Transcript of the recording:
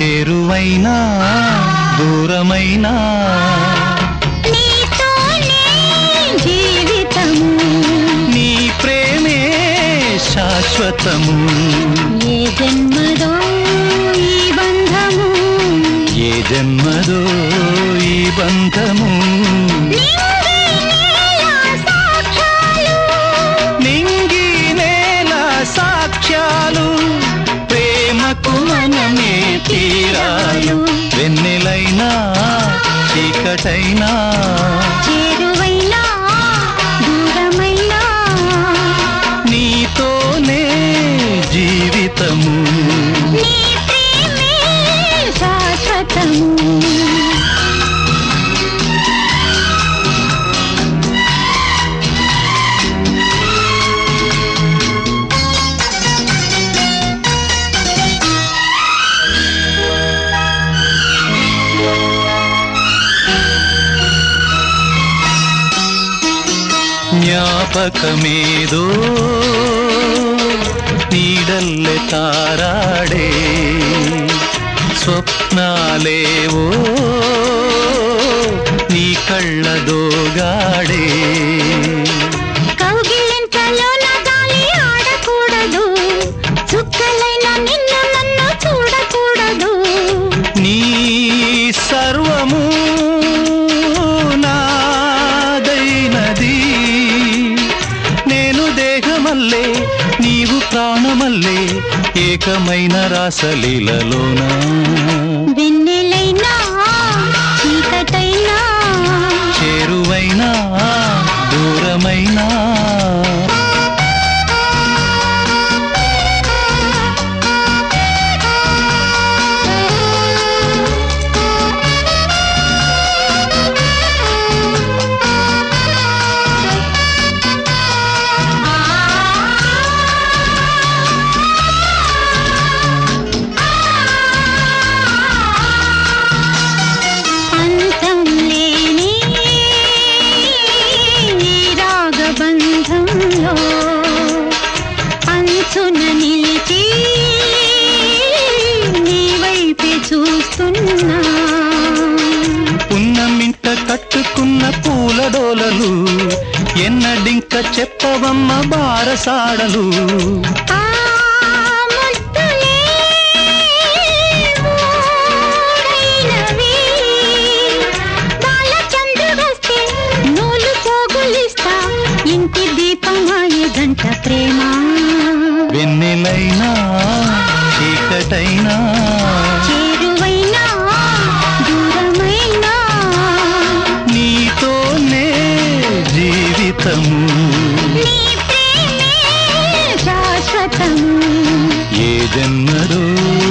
చేరువైనా దూరమైనా నీతోనే జీవితము నీ ప్రేమే శాశ్వతము ఏ జన్మదో ఈ బంధము ఏ జన్మదో ఈ బంధము నింగి నేల సాక్ష్యాలు నింగి నేల సాక్ష్యాలు ప్రేమకు మనమే తీరాలు వెన్నెలైనా చీకటైనా చేరువైనా దూరమైనా నీతోనే జీవితము నీ ప్రేమే శాశ్వతము ಜ್ಞಾಪಕಮೇದೋ ನೀಡಲ್ಲೆ ತಾರಾಡೆ ಸ್ವಪ್ನಾಲೇವೋ నీ కళ్ళదోగాడే కౌగిలింతలో నా గాలి ఆడకూడదు చుక్కలైన నిన్ను నన్ను చూడకూడదు నీ సర్వము నాదైనది నేను దేహమల్లే నీవు ప్రాణమల్లే ఏకమైన రాసలీలలోనా వెన్నెలైనా చీకటైనా చేరువైనా దూరమైనా అంతం లేని ఈ రాగబంధంలో అంచున నిలిచి నీ వైపే చూస్తున్నా ఉన్నమింట కట్టుకున్న పూల డోలలు ఎన్నడింక చెప్పవమ్మ బారసాడలు ఆ ముద్దులే మూడైనవి. బాలచంద్రుడొస్తే నూలు పోగులిస్తా ఇంటి దీపమాయే గంట ప్రేమ వెన్నెలైనా చీకటైనా చేరువైనా దూరమైనా నీతోనే జీవితము నీ ప్రేమే శాశ్వతము ఏ జన్మదో